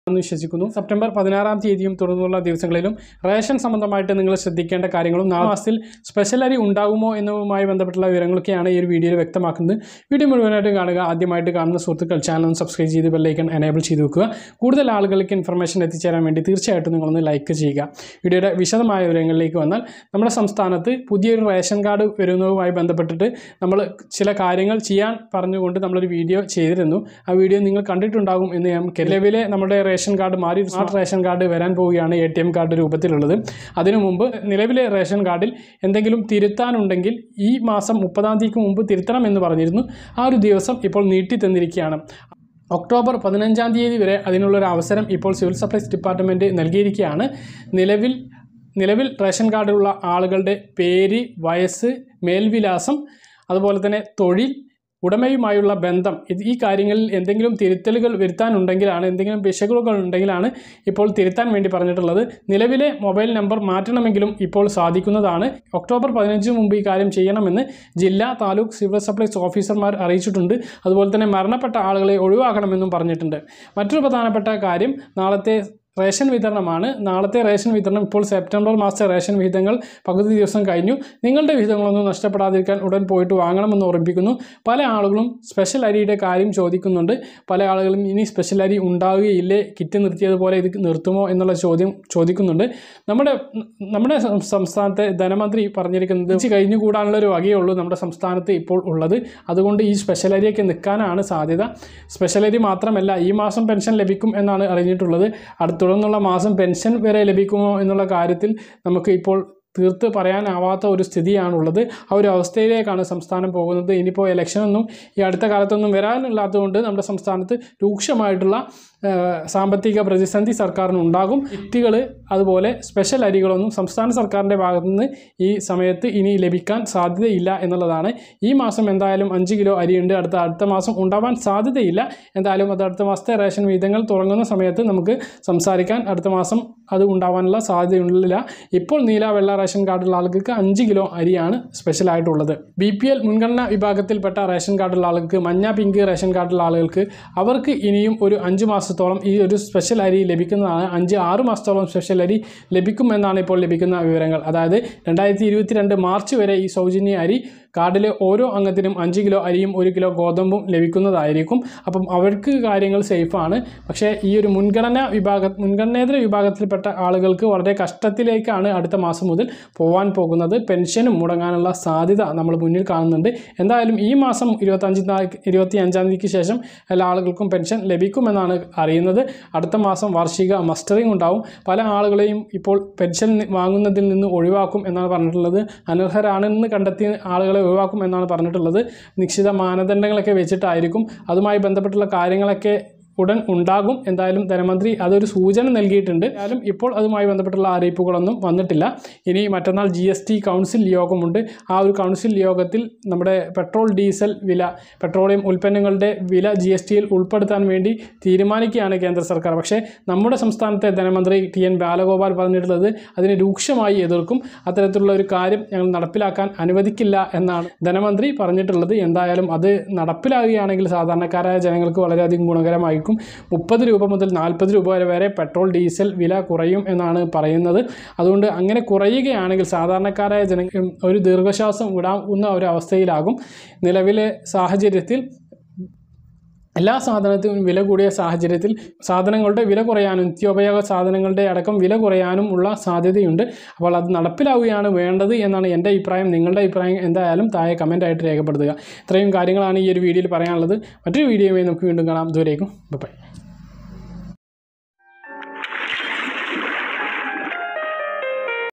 എന്ന് വിശ്വസിക്കുന്നു സെപ്റ്റംബർ പതിനാറാം തീയതിയും തുടർന്നുള്ള ദിവസങ്ങളിലും റേഷൻ സംബന്ധമായിട്ട് നിങ്ങൾ ശ്രദ്ധിക്കേണ്ട കാര്യങ്ങളും നാല് മാസത്തിൽ സ്പെഷ്യൽ അരി ഉണ്ടാകുമോ എന്നതുമായി ബന്ധപ്പെട്ടുള്ള വിവരങ്ങളൊക്കെയാണ് ഈ ഒരു വീഡിയോയിൽ വ്യക്തമാക്കുന്നത് വീഡിയോ മുഴുവനായിട്ട് കാണുക ആദ്യമായിട്ട് കാണുന്ന സുഹൃത്തുക്കൾ ചാനൽ ഒന്ന് സബ്സ്ക്രൈബ് ചെയ്ത് ബെല്ലൈക്കൺ എനേബിൾ ചെയ്ത് വെക്കുക കൂടുതൽ ആളുകൾക്ക് ഇൻഫർമേഷൻ എത്തിച്ചേരാൻ വേണ്ടി തീർച്ചയായിട്ടും നിങ്ങളൊന്ന് ലൈക്ക് ചെയ്യുക വീഡിയോയുടെ വിശദമായ വിവരങ്ങളിലേക്ക് വന്നാൽ നമ്മുടെ സംസ്ഥാനത്ത് പുതിയൊരു റേഷൻ കാർഡ് വരുന്നതുമായി ബന്ധപ്പെട്ടിട്ട് നമ്മൾ ചില കാര്യങ്ങൾ ചെയ്യാൻ പറഞ്ഞുകൊണ്ട് നമ്മളൊരു വീഡിയോ ചെയ്തിരുന്നു ആ വീഡിയോ നിങ്ങൾ കണ്ടിട്ടുണ്ടാകും എന്ന് ഞാൻ കരുതുന്നു. നിലവിലെ നമ്മുടെ റേഷൻ കാർഡ് മാറി സ്മാർട്ട് റേഷൻ കാർഡ് വരാൻ പോവുകയാണ് എ ടി എം കാർഡ് രൂപത്തിലുള്ളത് അതിനു മുമ്പ് നിലവിലെ റേഷൻ കാർഡിൽ എന്തെങ്കിലും തിരുത്താനുണ്ടെങ്കിൽ ഈ മാസം മുപ്പതാം തീയതിക്ക് മുമ്പ് തിരുത്തണം എന്ന് പറഞ്ഞിരുന്നു ആ ഒരു ദിവസം ഇപ്പോൾ നീട്ടി തന്നിരിക്കുകയാണ് ഒക്ടോബർ പതിനഞ്ചാം തീയതി വരെ അതിനുള്ളൊരു അവസരം ഇപ്പോൾ സിവിൽ സപ്ലൈസ് ഡിപ്പാർട്ട്മെൻറ്റ് നൽകിയിരിക്കുകയാണ് നിലവിൽ നിലവിൽ റേഷൻ കാർഡിലുള്ള ആളുകളുടെ പേര് വയസ്സ് മേൽവിലാസം അതുപോലെ തന്നെ തൊഴിൽ ഉടമയുമായുള്ള ബന്ധം ഇത് ഈ കാര്യങ്ങളിൽ എന്തെങ്കിലും തിരുത്തലുകൾ വരുത്താനുണ്ടെങ്കിലാണ് എന്തെങ്കിലും പിശകുകൾ ഉണ്ടെങ്കിലാണ് ഇപ്പോൾ തിരുത്താൻ വേണ്ടി പറഞ്ഞിട്ടുള്ളത് നിലവിലെ മൊബൈൽ നമ്പർ മാറ്റണമെങ്കിലും ഇപ്പോൾ സാധിക്കുന്നതാണ് ഒക്ടോബർ പതിനഞ്ചിന് മുമ്പ് ഈ കാര്യം ചെയ്യണമെന്ന് ജില്ലാ താലൂക്ക് സിവിൽ സപ്ലൈസ് ഓഫീസർമാർ അറിയിച്ചിട്ടുണ്ട് അതുപോലെ തന്നെ മരണപ്പെട്ട ആളുകളെ ഒഴിവാക്കണമെന്നും പറഞ്ഞിട്ടുണ്ട് മറ്റൊരു പ്രധാനപ്പെട്ട കാര്യം നാളത്തെ റേഷൻ വിതരണമാണ് നാളത്തെ റേഷൻ വിതരണം ഇപ്പോൾ സെപ്റ്റംബർ മാസത്തെ റേഷൻ വിഹിതങ്ങൾ പകുതി ദിവസം കഴിഞ്ഞു നിങ്ങളുടെ വിഹിതങ്ങളൊന്നും നഷ്ടപ്പെടാതിരിക്കാൻ ഉടൻ പോയിട്ട് വാങ്ങണമെന്ന് ഓർമ്മിപ്പിക്കുന്നു പല ആളുകളും സ്പെഷ്യൽ അരിയുടെ കാര്യം ചോദിക്കുന്നുണ്ട് പല ആളുകളും ഇനി സ്പെഷ്യൽ അരി ഉണ്ടാവുകയില്ലേ കിറ്റ് നിർത്തിയതുപോലെ ഇത് നിർത്തുമോ എന്നുള്ള ചോദ്യം ചോദിക്കുന്നുണ്ട് നമ്മുടെ നമ്മുടെ സം- സംസ്ഥാനത്തെ ധനമന്ത്രി പറഞ്ഞിരിക്കുന്നത് ഇത് കഴിഞ്ഞുകൂടാനുള്ള ഒരു വകയുള്ളൂ നമ്മുടെ സംസ്ഥാനത്ത് ഇപ്പോൾ ഉള്ളത് അതുകൊണ്ട് ഈ സ്പെഷ്യൽ അരിയൊക്കെ നിൽക്കാനാണ് സാധ്യത സ്പെഷ്യൽ അരി മാത്രമല്ല ഈ മാസം പെൻഷൻ ലഭിക്കും എന്നാണ് അറിഞ്ഞിട്ടുള്ളത് അടുത്ത തുടർന്നുള്ള മാസം പെൻഷൻ വരെ ലഭിക്കുമോ എന്നുള്ള കാര്യത്തിൽ നമുക്ക് ഇപ്പോൾ തീർത്ത് പറയാനാവാത്ത ഒരു സ്ഥിതിയാണുള്ളത് ആ ഒരു അവസ്ഥയിലേക്കാണ് സംസ്ഥാനം പോകുന്നത് ഇനിയിപ്പോൾ ഇലക്ഷനൊന്നും ഈ അടുത്ത കാലത്തൊന്നും വരാനില്ലാത്തതുകൊണ്ട് നമ്മുടെ സംസ്ഥാനത്ത് രൂക്ഷമായിട്ടുള്ള ആ, സാമ്പത്തിക പ്രതിസന്ധി സർക്കാരിന് ഉണ്ടാകും കിറ്റുകൾ അതുപോലെ സ്പെഷ്യൽ അരികളൊന്നും സംസ്ഥാന സർക്കാരിൻ്റെ ഭാഗത്തു നിന്ന് ഈ സമയത്ത് ഇനി ലഭിക്കാൻ സാധ്യതയില്ല എന്നുള്ളതാണ് ഈ മാസം എന്തായാലും അഞ്ച് കിലോ അരിയുണ്ട് അടുത്ത അടുത്ത മാസം ഉണ്ടാവാൻ സാധ്യതയില്ല എന്തായാലും അത് അടുത്ത മാസത്തെ റേഷൻ വിഹിതങ്ങൾ തുടങ്ങുന്ന സമയത്ത് നമുക്ക് സംസാരിക്കാൻ അടുത്ത മാസം അത് ഉണ്ടാവാനുള്ള സാധ്യതയില്ല ഇപ്പോൾ നീല വെള്ള റേഷൻ കാർഡുള്ള ആളുകൾക്ക് അഞ്ച് കിലോ അരിയാണ് സ്പെഷ്യലായിട്ടുള്ളത് ബി പി എൽ മുൻഗണനാ വിഭാഗത്തിൽപ്പെട്ട റേഷൻ കാർഡുള്ള ആളുകൾക്ക് മഞ്ഞ പിങ്ക് റേഷൻ കാർഡുള്ള ആളുകൾക്ക് അവർക്ക് ഇനിയും ഒരു അഞ്ച് മാസത്തോളം ഈ ഒരു സ്പെഷ്യൽ അരി ലഭിക്കുന്നതാണ് അഞ്ച് ആറ് മാസത്തോളം സ്പെഷ്യൽ അരി ലഭിക്കുമെന്നാണ് ഇപ്പോൾ ലഭിക്കുന്ന വിവരങ്ങൾ അതായത് രണ്ടായിരത്തി ഇരുപത്തിരണ്ട് മാർച്ച് വരെ ഈ സൗജന്യ അരി കാർഡിലെ ഓരോ അംഗത്തിനും അഞ്ച് കിലോ അരിയും ഒരു കിലോ ഗോതമ്പും ലഭിക്കുന്നതായിരിക്കും അപ്പം അവർക്ക് കാര്യങ്ങൾ സേഫാണ് പക്ഷേ ഈ ഒരു മുൻഗണനാ വിഭാഗ മുൻഗണനേതര വിഭാഗത്തിൽപ്പെട്ട ആളുകൾക്ക് വളരെ കഷ്ടത്തിലേക്കാണ് അടുത്ത മാസം മുതൽ പോകാൻ പോകുന്നത് പെൻഷനും മുടങ്ങാനുള്ള സാധ്യത നമ്മൾ മുന്നിൽ കാണുന്നുണ്ട് എന്തായാലും ഈ മാസം ഇരുപത്തഞ്ച് ഇരുപത്തി അഞ്ചാം തീയതിക്ക് ശേഷം എല്ലാ ആളുകൾക്കും പെൻഷൻ ലഭിക്കുമെന്നാണ് അറിയുന്നത് അടുത്ത മാസം വാർഷിക മസ്റ്ററിംഗ് ഉണ്ടാവും പല ആളുകളെയും ഇപ്പോൾ പെൻഷൻ നി- വാങ്ങുന്നതിൽ നിന്ന് ഒഴിവാക്കും എന്നാണ് പറഞ്ഞിട്ടുള്ളത് അനർഹരാണെന്ന് കണ്ടെത്തിയ ആളുകളെ ഒഴിവാക്കും എന്നാണ് പറഞ്ഞിട്ടുള്ളത് നിശ്ചിത മാനദണ്ഡങ്ങളൊക്കെ വെച്ചിട്ടായിരിക്കും അതുമായി ബന്ധപ്പെട്ടുള്ള കാര്യങ്ങളൊക്കെ ഉടൻ ഉണ്ടാകും എന്തായാലും ധനമന്ത്രി അതൊരു സൂചന നൽകിയിട്ടുണ്ട് എന്തായാലും ഇപ്പോൾ അതുമായി ബന്ധപ്പെട്ടുള്ള അറിയിപ്പുകളൊന്നും വന്നിട്ടില്ല ഇനി മറ്റന്നാൾ ജി എസ് ടി കൗൺസിൽ യോഗമുണ്ട് ആ ഒരു കൗൺസിൽ യോഗത്തിൽ നമ്മുടെ പെട്രോൾ ഡീസൽ വില പെട്രോളിയം ഉൽപ്പന്നങ്ങളുടെ വില ജി എസ് ടിയിൽ ഉൾപ്പെടുത്താൻ വേണ്ടി തീരുമാനിക്കുകയാണ് കേന്ദ്ര സർക്കാർ പക്ഷേ നമ്മുടെ സംസ്ഥാനത്തെ ധനമന്ത്രി ടി എൻ ബാലഗോപാൽ പറഞ്ഞിട്ടുള്ളത് അതിനെ രൂക്ഷമായി എതിർക്കും അത്തരത്തിലുള്ള ഒരു കാര്യം ഞങ്ങൾ നടപ്പിലാക്കാൻ അനുവദിക്കില്ല എന്നാണ് ധനമന്ത്രി പറഞ്ഞിട്ടുള്ളത് എന്തായാലും അത് നടപ്പിലാകുകയാണെങ്കിൽ സാധാരണക്കാരായ ജനങ്ങൾക്ക് വളരെയധികം ഗുണകരമായിരിക്കും മുപ്പത് രൂപ മുതൽ നാൽപ്പത് രൂപ വരെ വരെ പെട്രോൾ ഡീസൽ വില കുറയും എന്നാണ് പറയുന്നത് അതുകൊണ്ട് അങ്ങനെ കുറയുകയാണെങ്കിൽ സാധാരണക്കാരായ ജന ഒരു ദീർഘശ്വാസം വിടാവുന്ന ഒരു അവസ്ഥയിലാകും നിലവിലെ സാഹചര്യത്തിൽ എല്ലാ സാധനത്തിനും വില കൂടിയ സാഹചര്യത്തിൽ സാധനങ്ങളുടെ വില കുറയാനും നിത്യോപയോഗ സാധനങ്ങളുടെ അടക്കം വില കുറയാനും ഉള്ള സാധ്യതയുണ്ട് അപ്പോൾ അത് നടപ്പിലാവുകയാണ് വേണ്ടത് എന്നാണ് എൻ്റെ അഭിപ്രായം നിങ്ങളുടെ അഭിപ്രായം എന്തായാലും താഴെ കമൻ്റായിട്ട് രേഖപ്പെടുത്തുക ഇത്രയും കാര്യങ്ങളാണ് ഈ ഒരു വീഡിയോയിൽ പറയാനുള്ളത് മറ്റൊരു വീഡിയോയുമായി നമുക്ക് വീണ്ടും കാണാം ദൂരേക്കും ബൈ